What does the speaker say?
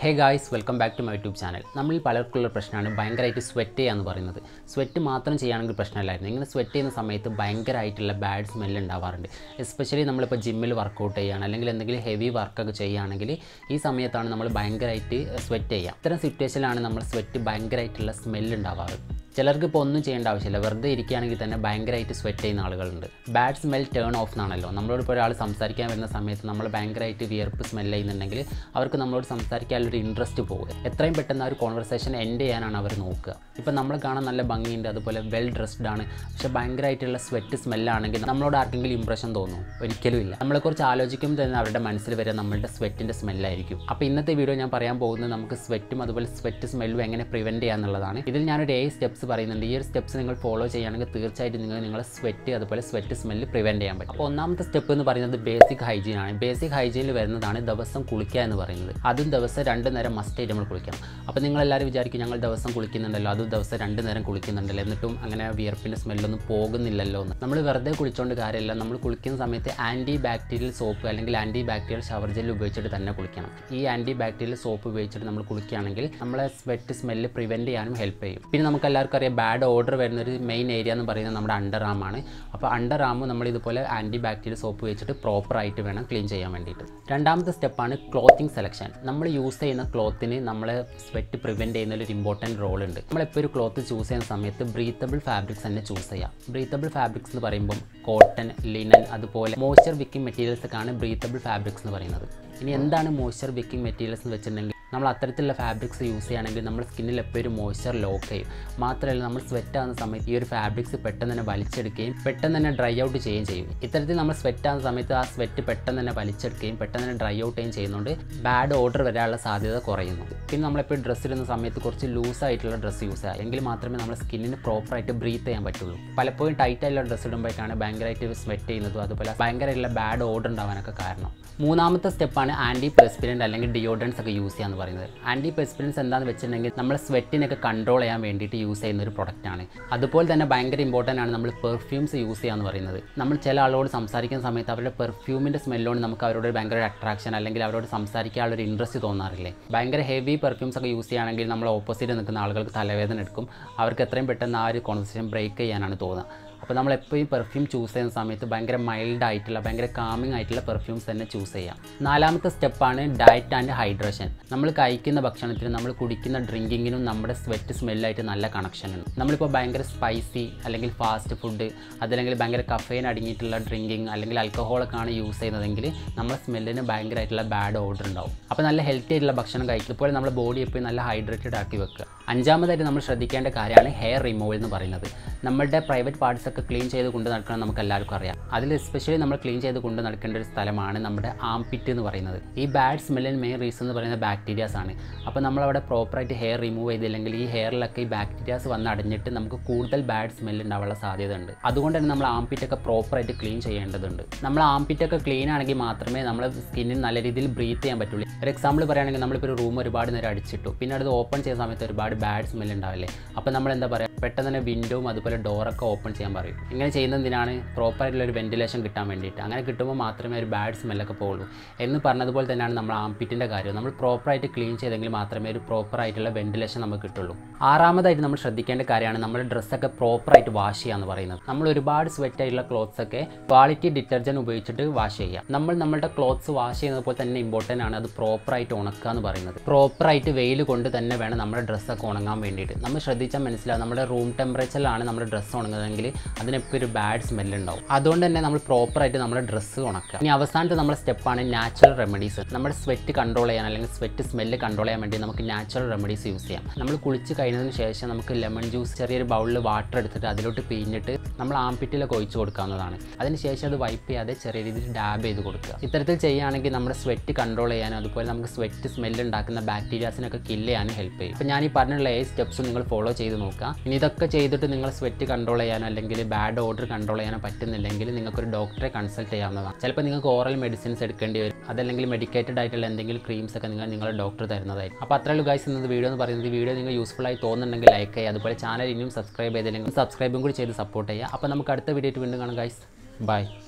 hey guys welcome back to my YouTube channel നമ്മളിൽ പലർക്കുള്ള പ്രശ്നമാണ് ഭയങ്കരമായിട്ട് സ്വെറ്റ് ചെയ്യാന്ന് പറയുന്നത് സ്വെറ്റ് മാത്രം ചെയ്യുകയാണെങ്കിൽ പ്രശ്നമില്ലായിരുന്നു ഇങ്ങനെ സ്വെറ്റ് ചെയ്യുന്ന സമയത്ത് ഭയങ്കരമായിട്ടുള്ള ബാഡ് സ്മെല്ല് ഉണ്ടാവാറുണ്ട് എസ്പെഷ്യലി നമ്മളിപ്പോൾ ജിമ്മിൽ വർക്കൗട്ട് ചെയ്യുകയാണ് അല്ലെങ്കിൽ എന്തെങ്കിലും ഹെവി വർക്കൊക്കെ ചെയ്യുകയാണെങ്കിൽ ഈ സമയത്താണ് നമ്മൾ ഭയങ്കരമായിട്ട് സ്വെറ്റ് ചെയ്യുക ഇത്തരം സിറ്റുവേഷനിലാണ് നമ്മൾ സ്വെറ്റ് ഭയങ്കരമായിട്ടുള്ള സ്മെല്ല് ഉണ്ടാവാറ് ചിലർക്ക് ഇപ്പോൾ ഒന്നും ചെയ്യേണ്ട ആവശ്യമില്ല വെറുതെ ഇരിക്കുകയാണെങ്കിൽ തന്നെ ഭയങ്കരമായിട്ട് സ്വെറ്റ് ചെയ്യുന്ന ആളുകളുണ്ട് ബാഡ് സ്മെൽ ടേൺ ഓഫ് എന്നാണല്ലോ നമ്മളോട് ഇപ്പോൾ ഒരാൾ സംസാരിക്കാൻ വരുന്ന സമയത്ത് നമ്മൾ ഭയങ്കരമായിട്ട് വിയർപ്പ് സ്മെൽ ചെയ്യുന്നുണ്ടെങ്കിൽ അവർക്ക് നമ്മളോട് സംസാരിക്കാനുള്ളൊരു ഇൻട്രസ്റ്റ് പോകുക എത്രയും പെട്ടെന്ന് ആ ഒരു കോൺവെർസേഷൻ എൻഡ് ചെയ്യാനാണ് അവർ നോക്കുക ഇപ്പോൾ നമ്മൾ കാണാൻ നല്ല ഭംഗിയുണ്ട് അതുപോലെ വെൽ ഡ്രസ്ഡ് ആണ് പക്ഷേ ഭയങ്കരമായിട്ടുള്ള സ്വെറ്റ് സ്മെല്ലാണെങ്കിൽ നമ്മളോട് ആർക്കെങ്കിലും ഇമ്പ്രഷൻ തോന്നും ഒരിക്കലും ഇല്ല നമ്മളെക്കുറിച്ച് ആലോചിക്കുമ്പോൾ തന്നെ അവരുടെ മനസ്സിൽ വരെ നമ്മളുടെ സ്വെറ്റിൻ്റെ സ്മെല്ലായിരിക്കും അപ്പോൾ ഇന്നത്തെ വീഡിയോ ഞാൻ പറയാൻ പോകുന്നത് നമുക്ക് സ്വെറ്റും അതുപോലെ സ്വെറ്റ് സ്മെല്ലും എങ്ങനെ പ്രിവെൻറ്റ് ചെയ്യാന്നുള്ളതാണ് ഇതിൽ ഞാനൊരു ഏഴ് സ്റ്റെപ്സ് പറയുന്നുണ്ട് ഈ ഒരു സ്റ്റെപ്സ് നിങ്ങൾ ഫോളോ ചെയ്യുകയാണെങ്കിൽ തീർച്ചയായിട്ടും നിങ്ങൾ നിങ്ങളെ സ്വെറ്റ് അതുപോലെ സ്വെറ്റ് സ്മെല്ല് പ്രിവെൻറ്റ് ചെയ്യാൻ പറ്റും അപ്പോൾ ഒന്നാമത്തെ സ്റ്റെപ്പ് എന്ന് പറയുന്നത് ബേസിക് ഹൈജീൻ ആണ് ബേസിക് ഹൈജീനിൽ വരുന്നതാണ് ദിവസം കുളിക്കുക എന്ന് പറയുന്നത് അതും ദിവസം രണ്ട് നേരം മസ്റ്റ് ആയിട്ട് നമ്മൾ കുളിക്കണം അപ്പോൾ നിങ്ങൾ എല്ലാവരും വിചാരിക്കും ഞങ്ങൾ ദിവസം കുളിക്കുന്നുണ്ടല്ലോ അതും ദിവസം രണ്ട് നേരം കുളിക്കുന്നുണ്ടല്ലോ എന്നിട്ടും അങ്ങനെ വിയർപ്പിൻ്റെ സ്മെല്ലൊന്നും പോകുന്നില്ലല്ലോ എന്ന് നമ്മൾ വെറുതെ കുളിച്ചുകൊണ്ട് കാര്യമില്ല നമ്മൾ കുളിക്കുന്ന സമയത്ത് ആൻറ്റി ബാക്ടീരിയൽ സോപ്പ് അല്ലെങ്കിൽ ആൻറ്റി ബാക്ടീരിയൽ ഷവർ ജെൽ ഉപയോഗിച്ചിട്ട് തന്നെ കുളിക്കണം ഈ ആൻറ്റി ബാക്ടീരിയൽ സോപ്പ് ഉപയോഗിച്ചിട്ട് നമ്മൾ കുളിക്കുകയാണെങ്കിൽ നമ്മളെ സ്വെറ്റ് സ്മെല്ല് പ്രിവെൻറ്റ് ചെയ്യാനും ഹെൽപ്പ് ചെയ്യും പിന്നെ നമുക്ക് എല്ലാവർക്കും അറിയാം ബാഡ് ഓർഡർ വരുന്ന ഒരു മെയിൻ ഏരിയ എന്ന് പറയുന്നത് നമ്മുടെ അണ്ടർ ആമാണ് അപ്പോൾ അണ്ടർ ആം നമ്മൾ ഇതുപോലെ ആൻറ്റി ബാക്ടീരിയൽ സോപ്പ് വെച്ചിട്ട് പ്രോപ്പറായിട്ട് വേണം ക്ലീൻ ചെയ്യാൻ വേണ്ടിയിട്ട് രണ്ടാമത്തെ സ്റ്റെപ്പാണ് ക്ലോത്തിങ് സെലക്ഷൻ നമ്മൾ യൂസ് ചെയ്യുന്ന ക്ലോത്തിന് നമ്മളെ സ്വെറ്റ് പ്രിവെൻറ്റ് ചെയ്യുന്നതിൽ ഒരു ഇമ്പോർട്ടൻറ്റ് റോൾ ഉണ്ട് നമ്മളെപ്പോൾ ഒരു ക്ലോത്ത് ചൂസ് ചെയ്യുന്ന സമയത്ത് ബ്രീത്തബിൾ ഫാബ്രിക്സ് തന്നെ ചൂസ് ചെയ്യാം ബ്രീത്തബിൾ ഫാബ്രിക്സ് എന്ന് പറയുമ്പോൾ കോട്ടൺ ലിനൻ അതുപോലെ മോയ്സ്ചർ വിക്കിംഗ് മെറ്റീരിയൽസ് ഒക്കെയാണ് ബ്രീത്തബിൾ ഫാബ്രിക്സ് എന്ന് പറയുന്നത് ഇനി എന്താണ് മോയ്സ്ചർ വിക്കിംഗ് മെറ്റീരിയൽസ് എന്ന് വെച്ചിട്ടുണ്ടെങ്കിൽ നമ്മൾ അത്തരത്തിലുള്ള ഫാബ്രിക്സ് യൂസ് ചെയ്യുകയാണെങ്കിൽ നമ്മുടെ സ്കിന്നിൽ എപ്പോഴും മോയ്സ്ചർ ലോക്ക് ചെയ്യും മാത്രമല്ല നമ്മൾ സ്വെറ്റ് ആകുന്ന സമയത്ത് ഈ ഒരു ഫാബ്രിക്സ് പെട്ടെന്ന് തന്നെ വലിച്ചെടുക്കുകയും പെട്ടെന്ന് തന്നെ ഡ്രൈ ഔട്ട് ചെയ്യുകയും ചെയ്യും ഇത്തരത്തിൽ നമ്മൾ സ്വെറ്റ് ആകുന്ന സമയത്ത് ആ സ്വെറ്റ് പെട്ടെന്ന് തന്നെ വലിച്ചെടുക്കുകയും പെട്ടെന്ന് തന്നെ ഡ്രൈ ഔട്ട് ചെയ്യുകയും ചെയ്യുന്നതുകൊണ്ട് ബാഡ് ഓർഡർ വരാനുള്ള സാധ്യത കുറയുന്നു പിന്നെ നമ്മളെപ്പോഴും ഡ്രസ്സ് ഇടുന്ന സമയത്ത് കുറച്ച് ലൂസ് ആയിട്ടുള്ള ഡ്രസ്സ് യൂസ് ചെയ്യുക എങ്കിൽ മാത്രമേ നമ്മുടെ സ്കിന്നിന് പ്രോപ്പറായിട്ട് ബ്രീത്ത് ചെയ്യാൻ പറ്റുള്ളൂ പലപ്പോഴും ടൈറ്റ് ആയിട്ടുള്ള ഡ്രസ്സ് ഇടുമ്പോഴേക്കാണ് ഭയങ്കരമായിട്ട് സ്വെറ്റ് ചെയ്യുന്നതും അതുപോലെ ഭയങ്കരമായിട്ടുള്ള ബാഡ് ഓർഡർ ഉണ്ടാവാനൊക്കെ കാരണം മൂന്നാമത്തെ സ്റ്റെപ്പാണ് ആൻറ്റി പെർസ്പിരൻറ്റ് അല്ലെങ്കിൽ ഡിയോഡൻസ് ഒക്കെ യൂസ് ചെയ്യാന്ന് പറയുന്നത് ആൻറ്റി പെർസ്പിരൻസ് എന്താണെന്ന് വെച്ചിട്ടുണ്ടെങ്കിൽ നമ്മൾ സ്വെറ്റിനൊക്കെ കൺട്രോൾ ചെയ്യാൻ വേണ്ടിയിട്ട് യൂസ് ചെയ്യുന്ന ഒരു പ്രൊഡക്റ്റ് ആണ് അതുപോലെ തന്നെ ഭയങ്കര ഇമ്പോർട്ടൻ്റ് ആണ് നമ്മൾ പെർഫ്യൂംസ് യൂസ് ചെയ്യാന്ന് പറയുന്നത് നമ്മൾ ചില ആളോട് സംസാരിക്കുന്ന സമയത്ത് അവരുടെ പെർഫ്യൂമിൻ്റെ സ്മെല്ലോട് നമുക്ക് അവരോട് ഭയങ്കര അട്രാക്ഷൻ അല്ലെങ്കിൽ അവരോട് സംസാരിക്കാനുള്ള ഒരു ഇൻട്രസ്റ്റ് തോന്നാറില്ലേ ഭയങ്കര ഹെവി പെർഫ്യൂംസ് ഒക്കെ യൂസ് ചെയ്യുകയാണെങ്കിൽ നമ്മൾ ഓപ്പോസിറ്റ് നിൽക്കുന്ന ആളുകൾക്ക് തലവേദന എടുക്കും അവർക്ക് എത്രയും പെട്ടെന്ന് ആ ഒരു കോൺവെർസേഷൻ ബ്രേക്ക് ചെയ്യാനാണ് തോന്നുക അപ്പോൾ നമ്മൾ എപ്പോഴും പെർഫ്യൂം ചൂസ് ചെയ്യുന്ന സമയത്ത് ഭയങ്കര മൈൽഡ് ആയിട്ടുള്ള ഭയങ്കര കാമിംഗ് ആയിട്ടുള്ള പെർഫ്യൂംസ് തന്നെ ചൂസ് ചെയ്യാം നാലാമത്തെ സ്റ്റെപ്പാണ് ഡയറ്റ് ആൻഡ് ഹൈഡ്രേഷൻ നമ്മൾ കഴിക്കുന്ന ഭക്ഷണത്തിനും നമ്മൾ കുടിക്കുന്ന ഡ്രിങ്കിങ്ങിനും നമ്മുടെ സ്വെറ്റ് സ്മെല്ലായിട്ട് നല്ല കണക്ഷൻ ഉണ്ട് നമ്മളിപ്പോൾ ഭയങ്കര സ്പൈസി അല്ലെങ്കിൽ ഫാസ്റ്റ് ഫുഡ് അതല്ലെങ്കിൽ ഭയങ്കര കഫൈൻ അടങ്ങിയിട്ടുള്ള ഡ്രിങ്കിങ് അല്ലെങ്കിൽ ആൽക്കഹോളൊക്കെ ആണ് യൂസ് ചെയ്യുന്നതെങ്കിൽ നമ്മുടെ സ്മെല്ലിന് ഭയങ്കരമായിട്ടുള്ള ബാഡ് ഓർഡർ ഉണ്ടാവും അപ്പോൾ നല്ല ഹെൽത്തി ആയിട്ടുള്ള ഭക്ഷണം കഴിക്കും ഇപ്പോൾ നമ്മുടെ ബോഡി എപ്പോഴും നല്ല ഹൈഡ്രേറ്റഡ് ആക്കി വെക്കുക അഞ്ചാമതായിട്ട് നമ്മൾ ശ്രദ്ധിക്കേണ്ട കാര്യമാണ് ഹെയർ റിമൂവൽ എന്ന് പറയുന്നത് നമ്മുടെ പ്രൈവറ്റ് പാർട്സ് ഒക്കെ ക്ലീൻ ചെയ്ത് കൊണ്ട് നടക്കണം നമുക്ക് എല്ലാവർക്കും അറിയാം അതിൽ എസ്പെഷ്യലി നമ്മൾ ക്ലീൻ ചെയ്ത് കൊണ്ട് നടക്കേണ്ട ഒരു സ്ഥലമാണ് നമ്മുടെ ആം പിറ്റ് എന്ന് പറയുന്നത് ഈ ബാഡ് സ്മെല്ലിന് മെയിൻ റീസൺ എന്ന് പറയുന്നത് ബാക്ടീരിയാസ് ആണ് അപ്പോൾ നമ്മളവിടെ പ്രോപ്പറായിട്ട് ഹെയർ റിമൂവ് ചെയ്തില്ലെങ്കിൽ ഈ ഹെയറിലൊക്കെ ഈ ബാക്ടീരിയാസ് വന്ന് അടഞ്ഞിട്ട് നമുക്ക് കൂടുതൽ ബാഡ് സ്മെല്ല് ഉണ്ടാവാനുള്ള സാധ്യത ഉണ്ട് അതുകൊണ്ട് തന്നെ നമ്മൾ ആം പിറ്റൊക്കെ പ്രോപ്പറായിട്ട് ക്ലീൻ ചെയ്യേണ്ടതുണ്ട് നമ്മൾ ആം പിറ്റൊക്കെ ക്ലീൻ ആണെങ്കിൽ മാത്രമേ നമ്മുടെ സ്കിന്നിന് നല്ല രീതിയിൽ ബ്രീത്ത് ചെയ്യാൻ പറ്റുള്ളൂ ഒരു എക്സാമ്പിൾ പറയുകയാണെങ്കിൽ നമ്മളിപ്പോൾ ഒരു റൂം ഒരുപാട് നേരം അടിച്ചിട്ടു പിന്നെ അത് ഓപ്പൺ ചെയ്യുന്ന സമയത്ത് ഒരുപാട് ബാഡ് സ്മെൽ ഉണ്ടാവില്ലേ അപ്പോൾ നമ്മൾ എന്താ പറയുക പെട്ടെന്ന് തന്നെ വിൻഡോവും അതുപോലെ ഡോറൊക്കെ ഓപ്പൺ ചെയ്യാൻ പറയും ഇങ്ങനെ ചെയ്യുന്നതിനാണ് പ്രോപ്പറായിട്ടുള്ള ഒരു വെന്റിലേഷൻ കിട്ടാൻ വേണ്ടിയിട്ട് അങ്ങനെ കിട്ടുമ്പോൾ മാത്രമേ ഒരു ബാഡ് സ്മെല്ലൊക്കെ പോകുള്ളൂ എന്ന് പറഞ്ഞതുപോലെ തന്നെയാണ് നമ്മൾ ആംപിറ്റിൻ്റെ കാര്യം നമ്മൾ പ്രോപ്പറായിട്ട് ക്ലീൻ ചെയ്തെങ്കിൽ മാത്രമേ ഒരു പ്രോപ്പറായിട്ടുള്ള വെന്റിലേഷൻ നമുക്ക് കിട്ടുള്ളൂ ആറാമതായിട്ട് നമ്മൾ ശ്രദ്ധിക്കേണ്ട കാര്യമാണ് നമ്മുടെ ഡ്രസ്സൊക്കെ പ്രോപ്പറായിട്ട് വാഷ് ചെയ്യുക എന്ന് പറയുന്നത് നമ്മൾ ഒരുപാട് സ്വെറ്റ് ആയിട്ടുള്ള ക്ലോത്ത്സ് ഒക്കെ ക്വാളിറ്റി ഡിറ്റർജൻറ്റ് ഉപയോഗിച്ചിട്ട് വാഷ് ചെയ്യുക നമ്മൾ നമ്മളുടെ ക്ലോത്ത്സ് വാഷ് ചെയ്യുന്നത് പോലെ തന്നെ ഇമ്പോർട്ടൻ്റ് ആണ് അത് പ്രോപ്പറായിട്ട് ഉണക്കുക എന്ന് പറയുന്നത് പ്രോപ്പറായിട്ട് വെയിൽ കൊണ്ട് തന്നെ വേണം നമ്മുടെ ഡ്രസ്സൊക്കെ ഉണങ്ങാൻ വേണ്ടിയിട്ട് നമ്മൾ ശ്രദ്ധിച്ചാൽ മനസ്സിലാവും നമ്മുടെ റൂം ടെമ്പറേച്ചറിലാണ് നമ്മുടെ ഡ്രസ്സ് ഉണങ്ങുന്നതെങ്കിൽ അതിനെപ്പോൾ ഒരു ബാഡ് സ്മെല്ല് ഉണ്ടാവും അതുകൊണ്ട് തന്നെ നമ്മൾ പ്രോപ്പറായിട്ട് നമ്മുടെ ഡ്രസ്സ് ഉണക്കുക ഇനി അവസാനത്തെ നമ്മുടെ സ്റ്റെപ്പാണ് നാച്ചുറൽ റെമഡീസ് നമ്മുടെ സ്വെറ്റ് കൺട്രോൾ ചെയ്യാൻ അല്ലെങ്കിൽ സ്വെറ്റ് സ്മെല്ല് കൺട്രോൾ ചെയ്യാൻ വേണ്ടി നമുക്ക് നാച്ചുറൽ റെമഡീസ് യൂസ് ചെയ്യാം നമ്മൾ കുളിച്ച് കഴിഞ്ഞതിന് ശേഷം നമുക്ക് ലെമൺ ജ്യൂസ് ചെറിയൊരു ബൗളിൽ വാട്ടർ എടുത്തിട്ട് അതിലോട്ട് പിഴിഞ്ഞിട്ട് നമ്മൾ ആംപിറ്റിലൊക്കെ ഒഴിച്ച് കൊടുക്കാവുന്നതാണ് അതിനുശേഷം അത് വൈപ്പ് ചെയ്യാതെ ചെറിയ രീതിയിൽ ഡാബ് ചെയ്ത് കൊടുക്കുക ഇത്തരത്തിൽ ചെയ്യുകയാണെങ്കിൽ നമ്മുടെ സ്വെറ്റ് കൺട്രോൾ ചെയ്യാനും അതുപോലെ നമുക്ക് സ്വെറ്റ് സ്മെല്ല് ഉണ്ടാക്കുന്ന ബാക്ടീരിയാസിനൊക്കെ കില്ല് ചെയ്യാനും ഹെൽപ്പ് ചെയ്യും അപ്പോൾ ഞാൻ ഈ പറഞ്ഞുള്ള ഏത് സ്റ്റെപ്സും നിങ്ങൾ ഫോളോ ചെയ്ത് നോക്കുക ഇനി ഇതൊക്കെ ചെയ്തിട്ട് നിങ്ങൾ സ്വെറ്റ് കൺട്രോൾ ചെയ്യാനോ അല്ലെങ്കിൽ ബാഡ് ഓർഡർ കൺട്രോൾ ചെയ്യാനോ പറ്റുന്നില്ലെങ്കിൽ നിങ്ങൾക്കൊരു ഡോക്ടറെ കൺസൾട്ട് ചെയ്യാവുന്നതാണ് ചിലപ്പോൾ നിങ്ങൾക്ക് ഓറൽ മെഡിസിൻസ് എടുക്കേണ്ടി വരും അതല്ലെങ്കിൽ മെഡിക്കേറ്റഡ് ആയിട്ടുള്ള എന്തെങ്കിലും ക്രീംസ് ഒക്കെ നിങ്ങൾ നിങ്ങളുടെ ഡോക്ടർ തരുന്നതായിരിക്കും അപ്പോൾ അത്രയുള്ളൂ ഗൈസ് ഇന്നത്തെ വീഡിയോ എന്ന് പറയുന്നത് വീഡിയോ നിങ്ങൾ യൂസ്ഫുൾ ആയി തോന്നുന്നുണ്ടെങ്കിൽ ലൈക്ക് ചെയ്യുക അതുപോലെ ചാനൽ ഇനിയും സബ്സ്ക്രൈബ് ചെയ്തില്ലെങ്കിൽ സബ്സ്ക്രൈബും കൂടി ചെയ്ത് സപ്പോർട്ട് ചെയ്യുക അപ്പോൾ നമുക്ക് അടുത്ത വീഡിയോ വീണ്ടും കാണാം ഗൈസ് ബൈ